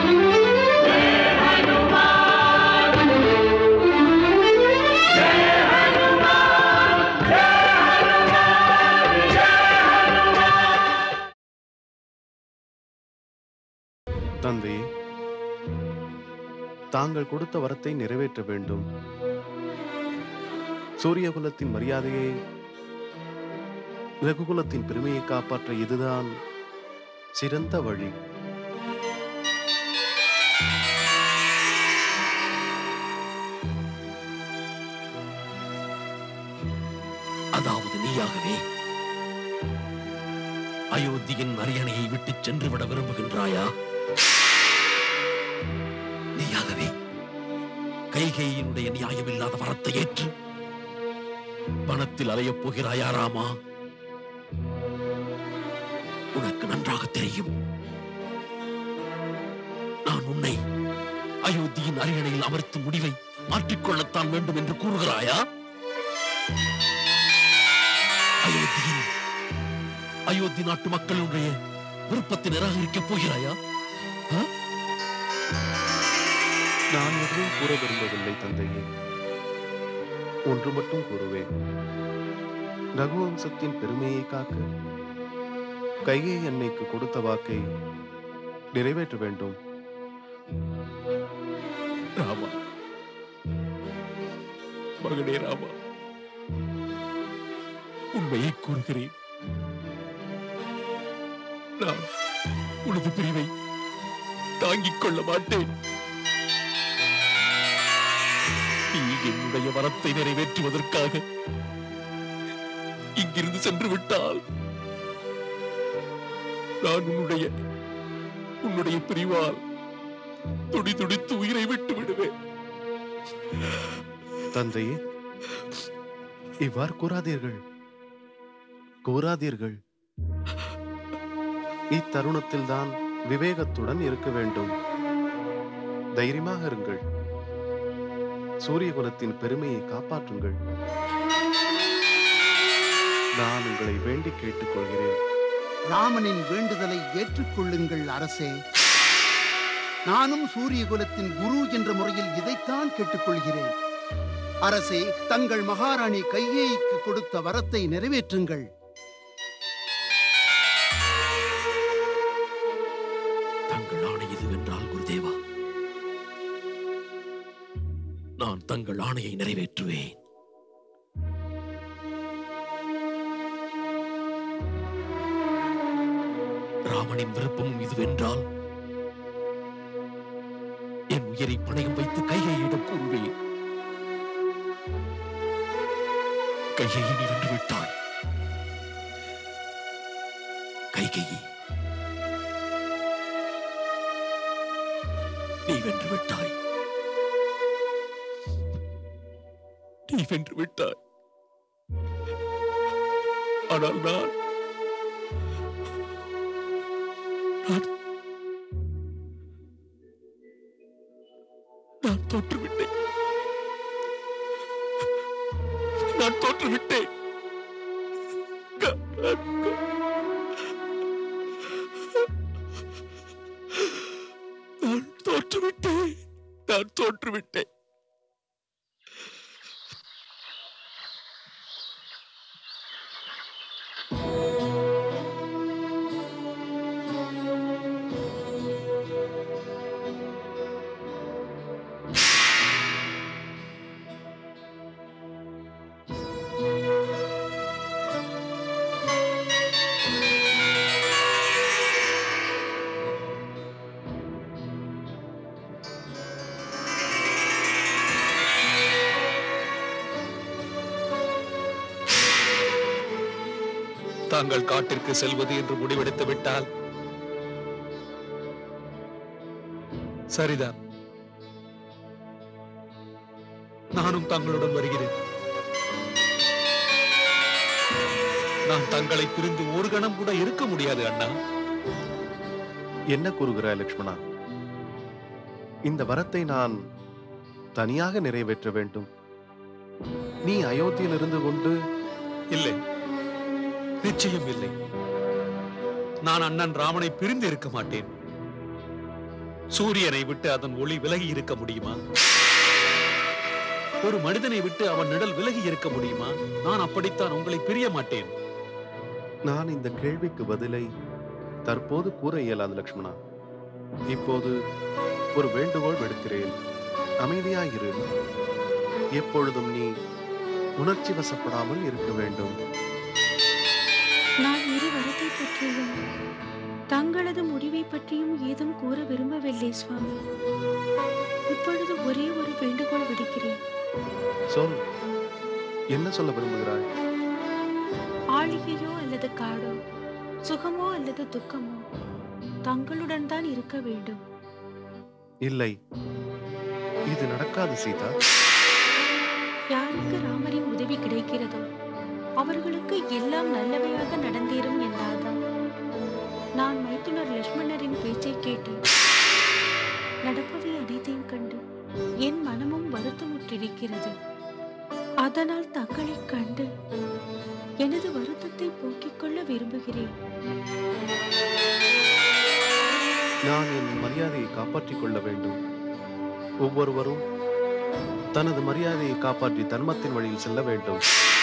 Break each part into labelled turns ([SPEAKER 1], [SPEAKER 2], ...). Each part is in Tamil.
[SPEAKER 1] தந்தையே தாங்கள் கொடுத்த வரத்தை நிறைவேற்ற வேண்டும் சூரியகுலத்தின் மரியாதையை ரகுகுலத்தின் பெருமையை காப்பாற்ற இதுதான் சிறந்த வழி
[SPEAKER 2] அதாவது நீயாகவே அயோத்தியின் அரியணையை விட்டு சென்று விட விரும்புகின்றாயா நீயாகவே கைகேயினுடைய நியாயமில்லாத வரத்தை ஏற்று பணத்தில் அலையப் போகிறாயா ராமா உனக்கு நன்றாக தெரியும் நான் உன்னை அயோத்தியின் அரியணையில் அமர்த்தும் முடிவை மாற்றிக்கொள்ளத்தான் வேண்டும் என்று கூறுகிறாயா அயோத்தியின் அயோத்தி நாட்டு மக்களுடைய விருப்பத்தை நிராகரிக்கப் போகிறாயா
[SPEAKER 1] நான் எதுவும் கூற விரும்பவில்லை தந்தையே ஒன்று மட்டும் கூறுவேன் ரகுவம்சத்தின் பெருமையை காக்க கைகை அன்னைக்கு கொடுத்த வாக்கை நிறைவேற்ற வேண்டும்
[SPEAKER 2] ராமா மகனே ராமா உண்மையை கூறுகிறேன் நான் உனது பிரிவை தாங்கிக் கொள்ள மாட்டேன் நீ என்னுடைய வரத்தை நிறைவேற்றுவதற்காக இங்கிருந்து சென்று விட்டால் நான் உன்னுடைய உன்னுடைய பிரிவால் துடி துடித்து உயிரை விட்டு விடுவேன்
[SPEAKER 1] தந்தையே இவ்வாறு கூறாதீர்கள் கூறாதீர்கள் இத்தருணத்தில்தான் விவேகத்துடன் இருக்க வேண்டும் தைரியமாக இருங்கள் சூரியகுலத்தின் பெருமையை காப்பாற்றுங்கள் நான் உங்களை வேண்டி கேட்டுக்கொள்கிறேன்
[SPEAKER 3] ராமனின் வேண்டுதலை ஏற்றுக்கொள்ளுங்கள் அரசே நானும் சூரியகுலத்தின் குரு என்ற முறையில் இதைத்தான் கேட்டுக்கொள்கிறேன் அரசே தங்கள் மகாராணி கையேயிக்கு கொடுத்த வரத்தை நிறைவேற்றுங்கள்
[SPEAKER 2] தங்கள் ஆணை இதுவென்றால் குருதேவா நான் தங்கள் ஆணையை நிறைவேற்றுவேன் ராமனின் விருப்பமும் இதுவென்றால் என் உயிரை பணயம் வைத்து கைகையிடம் கூறுவேன் கைகையை நீ வென்று விட்டாய் கைகையை நீ வென்று விட்டாய் நீ வென்று விட்டாய் ஆனால் நான் நான் நான் தோற்றுவிட்டேன் நான் தோற்றுவிட்டேன் க- க- நான் தோற்றுவிட்டேன் நான் தோற்றுவிட்டேன்
[SPEAKER 4] தாங்கள் காட்டிற்கு செல்வது என்று முடிவெடுத்து விட்டால் சரிதான் நானும் தங்களுடன் வருகிறேன் நான் தங்களை பிரிந்து ஒரு கணம் கூட இருக்க முடியாது அண்ணா
[SPEAKER 1] என்ன கூறுகிறாய் லக்ஷ்மணா இந்த வரத்தை நான் தனியாக நிறைவேற்ற வேண்டும் நீ அயோத்தியில் இருந்து கொண்டு
[SPEAKER 4] இல்லை நிச்சயம் இல்லை நான் அண்ணன் ராமனை பிரிந்து இருக்க மாட்டேன் சூரியனை விட்டு அதன் ஒளி விலகி இருக்க முடியுமா ஒரு மனிதனை விட்டு அவன் நிழல் விலகி இருக்க முடியுமா நான் அப்படித்தான் உங்களை பிரிய மாட்டேன்
[SPEAKER 1] நான் இந்த கேள்விக்கு பதிலை தற்போது கூற இயலாது லக்ஷ்மணா இப்போது ஒரு வேண்டுகோள் விடுக்கிறேன் அமைதியாயிரு எப்பொழுதும் நீ உணர்ச்சி வசப்படாமல் இருக்க வேண்டும்
[SPEAKER 5] நான் இருவரத்தை பற்றியும் தங்களது முடிவை பற்றியும் ஏதும் கூற விரும்பவில்லை சுவாமி இப்பொழுது ஒரே ஒரு வேண்டுகோள் விடுக்கிறேன்
[SPEAKER 1] சொல் என்ன சொல்ல விரும்புகிறாய்
[SPEAKER 5] ஆளிகையோ அல்லது காடோ சுகமோ அல்லது துக்கமோ தங்களுடன் தான் இருக்க வேண்டும்
[SPEAKER 1] இல்லை இது நடக்காது சீதா
[SPEAKER 5] யாருக்கு ராமரின் உதவி கிடைக்கிறதோ அவர்களுக்கு எல்லாம் நல்லவையாக நடந்தேறும் என்றால்தான் நான் மைத்துனர் லட்சுமணரின் பேச்சை கேட்டேன் நடப்பவை அனைத்தையும் கண்டு என் மனமும் வருத்தமுற்றிருக்கிறது அதனால் தங்களைக் கண்டு எனது வருத்தத்தை போக்கிக் கொள்ள விரும்புகிறேன்
[SPEAKER 1] நான் என் மரியாதையை காப்பாற்றிக் கொள்ள வேண்டும் ஒவ்வொருவரும் தனது மரியாதையை காப்பாற்றி தர்மத்தின் வழியில் செல்ல வேண்டும்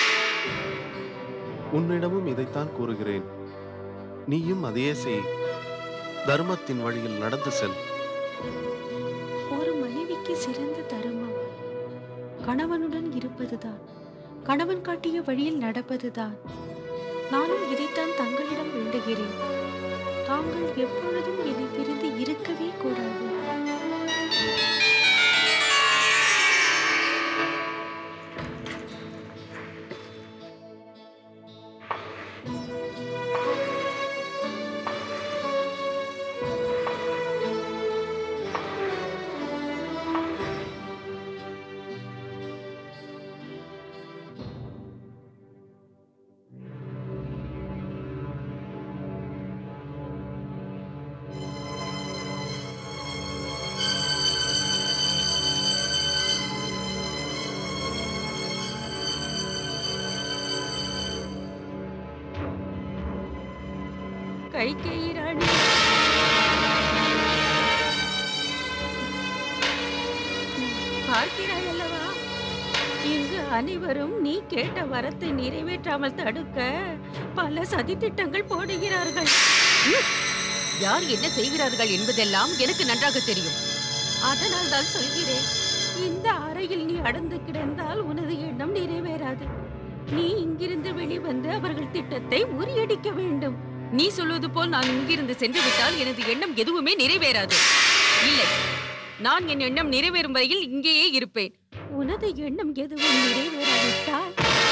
[SPEAKER 1] உன்னிடமும் இதைத்தான் கூறுகிறேன் நீயும் அதையே செய் தர்மத்தின் வழியில் நடந்து செல்
[SPEAKER 5] ஒரு மனைவிக்கு சிறந்த தருமம் கணவனுடன் இருப்பதுதான் கணவன் காட்டிய வழியில் நடப்பதுதான் நானும் இதைத்தான் தங்களிடம் வேண்டுகிறேன் தாங்கள் எப்பொழுதும் என்னை பிரிந்து இருக்கவே கூடாது கைகேயி ராணி பார்க்கிறாய் அல்லவா இங்கு அனைவரும் நீ கேட்ட வரத்தை நிறைவேற்றாமல் தடுக்க பல சதித்திட்டங்கள் போடுகிறார்கள்
[SPEAKER 6] யார் என்ன செய்கிறார்கள் என்பதெல்லாம் எனக்கு நன்றாக தெரியும்
[SPEAKER 5] அதனால் தான் சொல்கிறேன் இந்த அறையில் நீ அடர்ந்து கிடந்தால் உனது எண்ணம் நிறைவேறாது நீ இங்கிருந்து வெளிவந்து அவர்கள் திட்டத்தை முறியடிக்க வேண்டும்
[SPEAKER 6] நீ சொல்வது போல் நான் இங்கிருந்து சென்று விட்டால் எனது எண்ணம் எதுவுமே நிறைவேறாது இல்லை நான் என் எண்ணம் நிறைவேறும் வரையில் இங்கேயே இருப்பேன்
[SPEAKER 5] உனது எண்ணம் எதுவும் நிறைவேறாவிட்டால்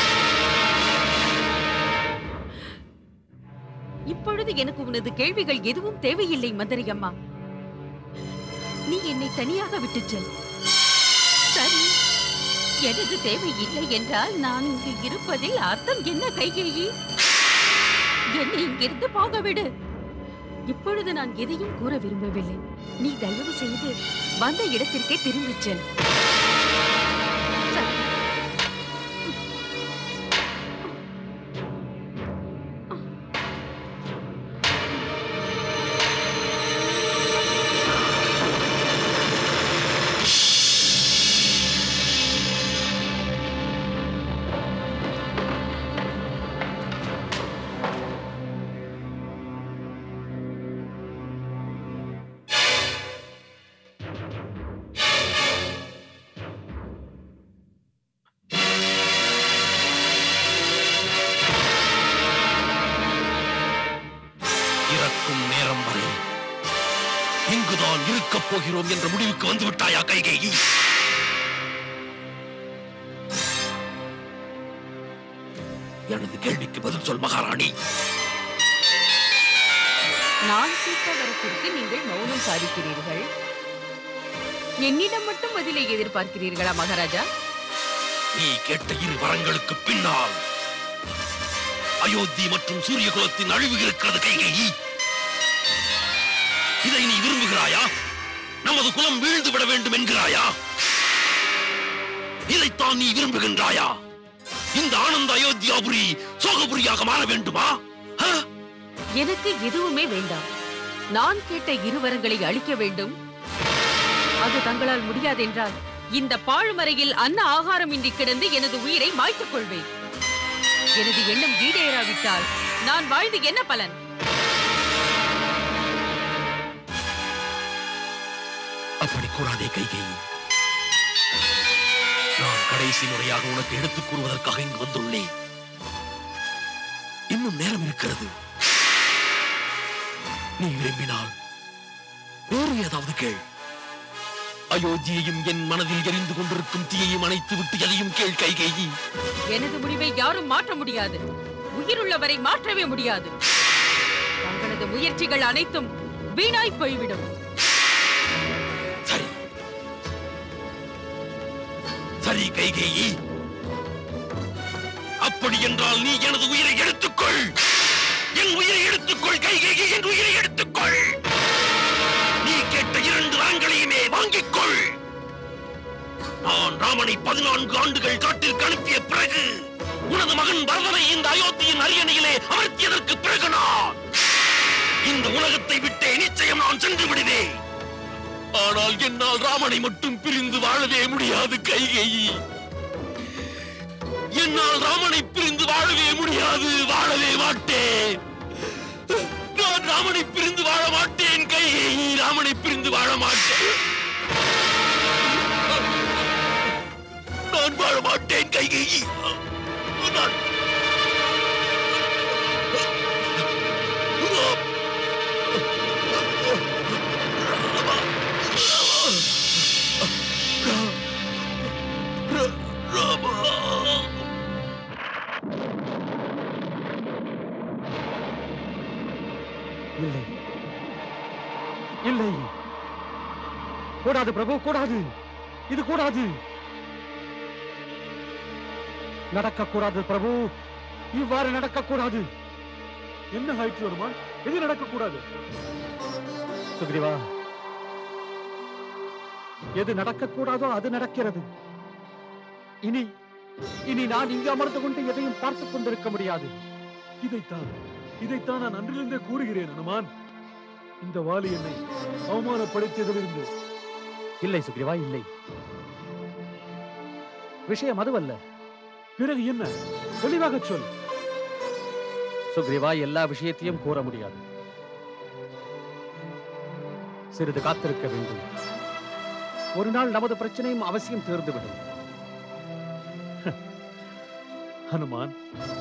[SPEAKER 6] இப்பொழுது எனக்கு உனது கேள்விகள் எதுவும் தேவையில்லை மதுரை அம்மா நீ என்னை தனியாக விட்டுச் செல்
[SPEAKER 5] சரி எனது தேவை இல்லை என்றால் நான் இங்கு இருப்பதில் அர்த்தம் என்ன கைகேயி என்னை இங்கிருந்து போக விடு
[SPEAKER 6] இப்பொழுது நான் எதையும் கூற விரும்பவில்லை நீ தயவு செய்து வந்த இடத்திற்கே திரும்பிச் செல்
[SPEAKER 5] சரி.
[SPEAKER 2] இறக்கும் நேரம் வரை இங்குதான் இருக்கப் போகிறோம் என்ற முடிவுக்கு வந்து விட்டாயா கைகேயி எனது கேள்விக்கு பதில் சொல் மகாராணி
[SPEAKER 6] நான் கேட்ட வரத்திற்கு நீங்கள் மௌனம் சாதிக்கிறீர்கள் என்னிடம் மட்டும் பதிலை எதிர்பார்க்கிறீர்களா மகாராஜா
[SPEAKER 2] நீ கேட்ட இரு வரங்களுக்கு பின்னால் அயோத்தி மற்றும் சூரியகுலத்தின் அழிவு இருக்கிறது கைகேயி இதை நீ விரும்புகிறாயா நமது குலம் வீழ்ந்து விட வேண்டும் என்கிறாயா இதைத்தான் நீ விரும்புகின்றாயா இந்த ஆனந்த அயோத்தியாபுரி சோகபுரியாக மாற வேண்டுமா ஆ?
[SPEAKER 6] எனக்கு எதுவுமே வேண்டாம் நான் கேட்ட இரு வரங்களை அளிக்க வேண்டும் அது தங்களால் முடியாதென்றால் இந்த பாழுமறையில் அன்ன ஆகாரம் இன்றி கிடந்து எனது உயிரை மாய்த்துக் கொள்வேன் எனது எண்ணம் ஈடேறாவிட்டால் நான் வாழ்ந்து என்ன பலன்
[SPEAKER 2] அப்படி கூறாதே கைகை நான் கடைசி முறையாக உனக்கு எடுத்துக் கூறுவதற்காக இங்கு வந்துள்ளேன் இன்னும் நேரம் இருக்கிறது நீ விரும்பினால் வேறு ஏதாவது கேள் அயோத்தியையும் என் மனதில் எரிந்து கொண்டிருக்கும் தீயையும் அணைத்து விட்டு எதையும் கேள் கைகேயி
[SPEAKER 6] எனது முடிவை யாரும் மாற்ற முடியாது உயிருள்ளவரை மாற்றவே முடியாது தங்களது முயற்சிகள் அனைத்தும் வீணாய் போய்விடும்
[SPEAKER 2] சரி சரி கைகேயி அப்படி என்றால் நீ எனது உயிரை எடுத்துக்கொள் என் உயிரை எடுத்துக்கொள் கைகேயி என் உயிரை எடுத்துக்கொள் நீ கேட்ட இரண்டு ராங்களையுமே வாங்கிக் கொள் நான் ராமனை பதினான்கு ஆண்டுகள் காட்டிற்கு அனுப்பிய பிறகு உனது மகன் பரதனை இந்த அயோத்தியின் அரியணையிலே அமர்த்தியதற்கு பிறகு நான் இந்த உலகத்தை விட்டே நிச்சயம் நான் சென்று விடுவேன் ஆனால் என்னால் ராமனை மட்டும் பிரிந்து வாழவே முடியாது கைகேயி என்னால் ராமனை பிரிந்து வாழவே முடியாது வாழவே மாட்டேன் நான் ராமனை பிரிந்து வாழ மாட்டேன் கைகேயி ராமனை பிரிந்து வாழ மாட்டேன் நான் வாழ மாட்டேன் கைகேயி நான் ராமா
[SPEAKER 7] இல்லை இல்லை கூடாது பிரபு கூடாது இது கூடாது நடக்கக்கூடாது பிரபு இவ்வாறு நடக்கக்கூடாது
[SPEAKER 4] என்ன ஆயிற்று வருமான் எது நடக்கக்கூடாது
[SPEAKER 7] சுக்ரீவா எது நடக்கக்கூடாதோ அது நடக்கிறது இனி இனி நான் இங்கு அமர்ந்து கொண்டு எதையும் பார்த்துக் கொண்டிருக்க முடியாது
[SPEAKER 4] இதைத்தான் இதைத்தான் நான் அன்றிலிருந்தே கூறுகிறேன் அனுமான் இந்த வாலி என்னை அவமானப்படுத்தியதிலிருந்து
[SPEAKER 7] இல்லை சுக்ரீவா இல்லை விஷயம் அதுவல்ல
[SPEAKER 4] பிறகு என்ன தெளிவாக சொல்
[SPEAKER 7] சுக்ரீவா எல்லா விஷயத்தையும் கூற முடியாது சிறிது காத்திருக்க வேண்டும் ஒரு நாள் நமது பிரச்சனையும் அவசியம் தீர்ந்துவிடும்
[SPEAKER 4] ஹனுமான்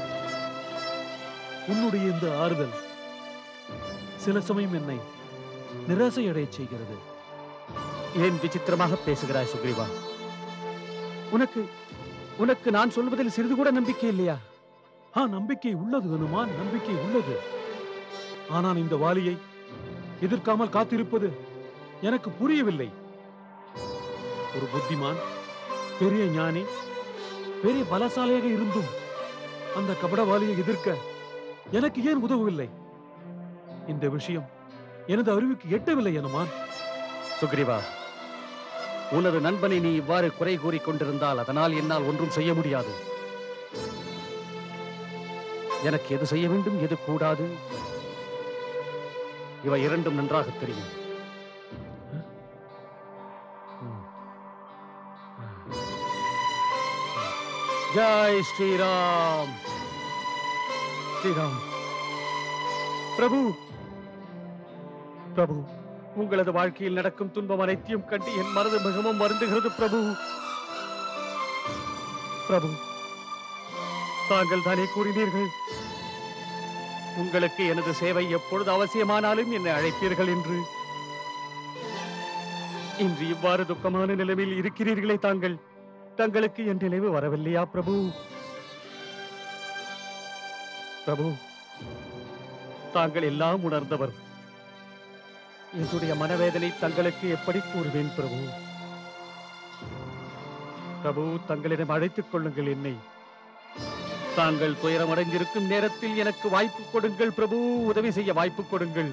[SPEAKER 4] உன்னுடைய இந்த ஆறுதல் சில சமயம் என்னை நிராசை அடையச் செய்கிறது
[SPEAKER 7] ஏன் விசித்திரமாக பேசுகிறாய் சுக்ரீவா உனக்கு உனக்கு நான் சொல்வதில் சிறிது கூட நம்பிக்கை இல்லையா
[SPEAKER 4] ஆ நம்பிக்கை உள்ளது ஹனுமான் நம்பிக்கை உள்ளது ஆனால் இந்த வாலியை எதிர்க்காமல் காத்திருப்பது எனக்கு புரியவில்லை ஒரு புத்திமான் பெரிய ஞானி பெரிய பலசாலியாக இருந்தும் அந்த கபடவாலியை எதிர்க்க எனக்கு ஏன் உதவவில்லை இந்த விஷயம் எனது அறிவுக்கு எட்டவில்லை ஹனுமான்
[SPEAKER 7] சுக்ரீவா உனது நண்பனை நீ இவ்வாறு குறை கூறிக் கொண்டிருந்தால் அதனால் என்னால் ஒன்றும் செய்ய முடியாது எனக்கு எது செய்ய வேண்டும் எது கூடாது இவை இரண்டும் நன்றாக தெரியும் ஜெய் ஸ்ரீராம் ஸ்ரீராம் பிரபு பிரபு உங்களது வாழ்க்கையில் நடக்கும் துன்பம் அனைத்தையும் கண்டு என் மனது மிகவும் வருந்துகிறது பிரபு பிரபு தாங்கள் தானே கூறினீர்கள் உங்களுக்கு எனது சேவை எப்பொழுது அவசியமானாலும் என்னை அழைப்பீர்கள் என்று இன்று இவ்வாறு துக்கமான நிலைமையில் இருக்கிறீர்களே தாங்கள் தங்களுக்கு என் நினைவு வரவில்லையா பிரபு பிரபு தாங்கள் எல்லாம் உணர்ந்தவர் என்னுடைய மனவேதனை தங்களுக்கு எப்படி கூறுவேன் பிரபு பிரபு தங்களிடம் அழைத்துக் கொள்ளுங்கள் என்னை தாங்கள் துயரமடைந்திருக்கும் நேரத்தில் எனக்கு வாய்ப்பு கொடுங்கள் பிரபு உதவி செய்ய வாய்ப்பு கொடுங்கள்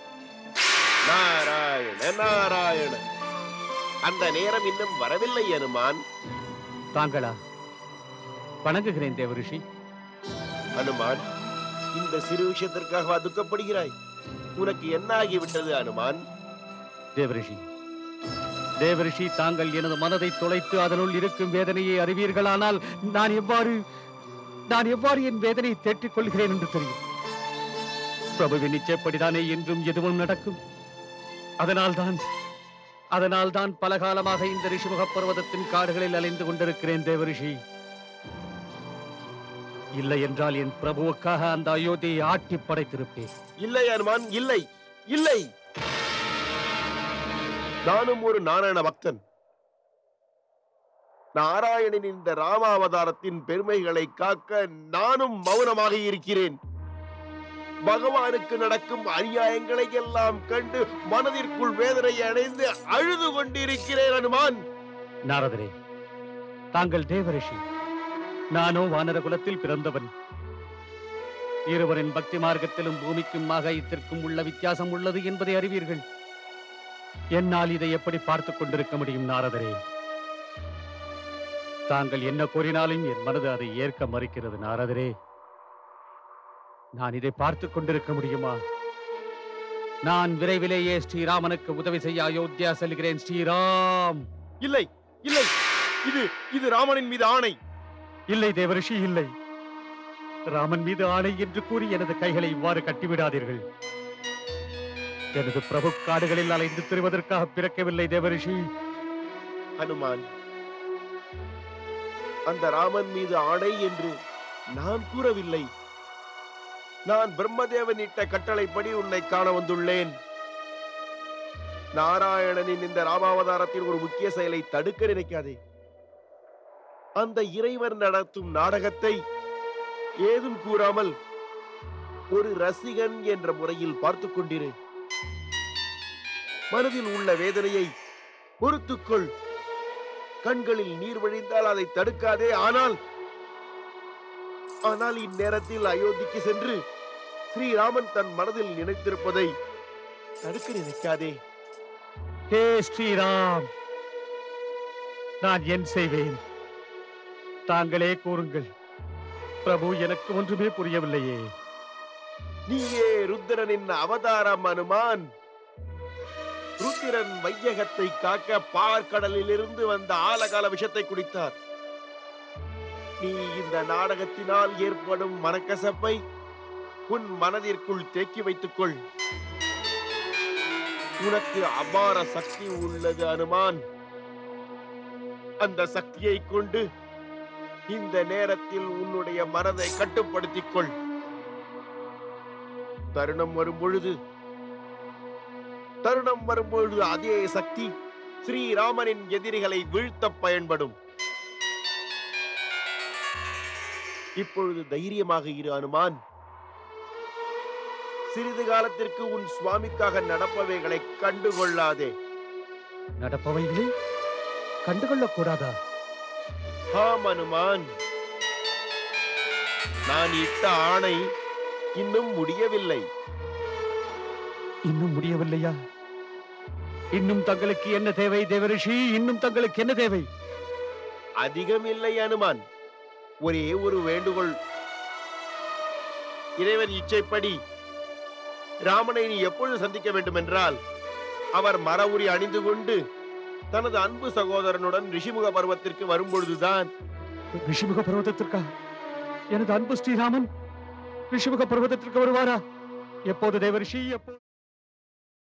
[SPEAKER 8] நாராயண நாராயண அந்த நேரம் இன்னும் வரவில்லை அனுமான்
[SPEAKER 7] தாங்களா வணங்குகிறேன் தேவரிஷி
[SPEAKER 8] அனுமான் இந்த சிறு விஷயத்திற்காக துக்கப்படுகிறாய் உனக்கு என்ன ஆகிவிட்டது அனுமான்
[SPEAKER 7] தேவரிஷி தேவரிஷி தாங்கள் எனது மனதை தொலைத்து அதனுள் இருக்கும் வேதனையை அறிவீர்களானால் நான் எவ்வாறு நான் எவ்வாறு என் வேதனையை தேற்றிக் கொள்கிறேன் என்று தெரியும் பிரபுவின் நிச்சயப்படிதானே என்றும் எதுவும் நடக்கும் அதனால்தான் அதனால்தான் பல காலமாக இந்த ரிஷிமுக பர்வதத்தின் காடுகளில் அலைந்து கொண்டிருக்கிறேன் தேவரிஷி இல்லை என்றால் என் பிரபுவுக்காக அந்த அயோத்தியை ஆட்டி படைத்திருப்பேன்
[SPEAKER 8] இல்லை அனுமான் இல்லை இல்லை நானும் ஒரு நாராயண பக்தன் நாராயணனின் இந்த ராமாவதாரத்தின் பெருமைகளை காக்க நானும் மௌனமாக இருக்கிறேன் பகவானுக்கு நடக்கும் அநியாயங்களை எல்லாம் கண்டு மனதிற்குள் வேதனை அடைந்து அழுது கொண்டிருக்கிறேன் அனுமான்
[SPEAKER 7] நாரதரே தாங்கள் தேவரிஷி நானோ வானர குலத்தில் பிறந்தவன் இருவரின் பக்தி மார்க்கத்திலும் பூமிக்கும் ஆகாயத்திற்கும் உள்ள வித்தியாசம் உள்ளது என்பதை அறிவீர்கள் என்னால் இதை எப்படி பார்த்துக் கொண்டிருக்க முடியும் நாரதரே தாங்கள் என்ன கூறினாலும் என் மனது அதை ஏற்க மறுக்கிறது நாரதரே நான் இதை பார்த்துக் கொண்டிருக்க முடியுமா நான் விரைவிலேயே ஸ்ரீராமனுக்கு உதவி செய்ய அயோத்தியா செல்கிறேன் ஸ்ரீராம்
[SPEAKER 8] இல்லை இல்லை இது இது ராமனின் மீது ஆணை
[SPEAKER 7] இல்லை தேவரிஷி இல்லை ராமன் மீது ஆணை என்று கூறி எனது கைகளை இவ்வாறு கட்டிவிடாதீர்கள் எனது பிரபு காடுகளில் அலைந்து திரிவதற்காக பிறக்கவில்லை தேவரிஷி
[SPEAKER 8] ஹனுமான் அந்த ராமன் மீது ஆணை என்று நான் கூறவில்லை நான் பிரம்மதேவன் இட்ட கட்டளைப்படி உன்னை காண வந்துள்ளேன் நாராயணனின் இந்த ராமாவதாரத்தில் ஒரு முக்கிய செயலை தடுக்க நினைக்காதே அந்த இறைவன் நடத்தும் நாடகத்தை ஏதும் கூறாமல் ஒரு ரசிகன் என்ற முறையில் பார்த்துக் கொண்டிரு மனதில் உள்ள வேதனையை பொறுத்துக்கொள் கண்களில் நீர் வழிந்தால் அதை தடுக்காதே ஆனால் ஆனால் இந்நேரத்தில் அயோத்திக்கு சென்று ஸ்ரீராமன் தன் மனதில் நினைத்திருப்பதை தடுக்க நினைக்காதே
[SPEAKER 7] ஹே ஸ்ரீராம் நான் என் செய்வேன் தாங்களே கூறுங்கள் பிரபு எனக்கு ஒன்றுமே புரியவில்லையே
[SPEAKER 8] நீயே ருத்திரனின் அவதாரம் அனுமான் ருத்திரன் வையகத்தை காக்க பார்க்கடலில் இருந்து வந்த ஆலகால விஷத்தை குடித்தார் நீ இந்த நாடகத்தினால் ஏற்படும் மனக்கசப்பை உன் மனதிற்குள் தேக்கி வைத்துக் கொள் உனக்கு அபார சக்தி உள்ளது அனுமான் அந்த சக்தியை கொண்டு இந்த நேரத்தில் உன்னுடைய மனதை கட்டுப்படுத்திக் கொள் தருணம் வரும் பொழுது தருணம் வரும்பொழுது அதே சக்தி ஸ்ரீராமனின் எதிரிகளை வீழ்த்த பயன்படும் இப்பொழுது தைரியமாக இரு அனுமான் சிறிது காலத்திற்கு உன் சுவாமிக்காக நடப்பவைகளை கண்டுகொள்ளாதே
[SPEAKER 7] நடப்பவைகளை கண்டுகொள்ளக் கூடாதா
[SPEAKER 8] ஆம் அனுமான் நான் இட்ட ஆணை இன்னும் முடியவில்லை
[SPEAKER 7] இன்னும் முடியவில்லையா இன்னும் தங்களுக்கு என்ன தேவை தேவரிஷி இன்னும் தங்களுக்கு என்ன தேவை
[SPEAKER 8] அதிகம் இல்லை அனுமான் ஒரே ஒரு வேண்டுகோள் இறைவன் இச்சைப்படி ராமனை நீ எப்பொழுது சந்திக்க வேண்டும் என்றால் அவர் மர உரி அணிந்து கொண்டு தனது அன்பு சகோதரனுடன் ரிஷிமுக பருவத்திற்கு வரும்பொழுதுதான்
[SPEAKER 7] ரிஷிமுக பர்வதத்திற்கா எனது அன்பு ஸ்ரீராமன் ரிஷிமுக பர்வதத்திற்கு வருவாரா எப்போது தேவரிஷி எப்போது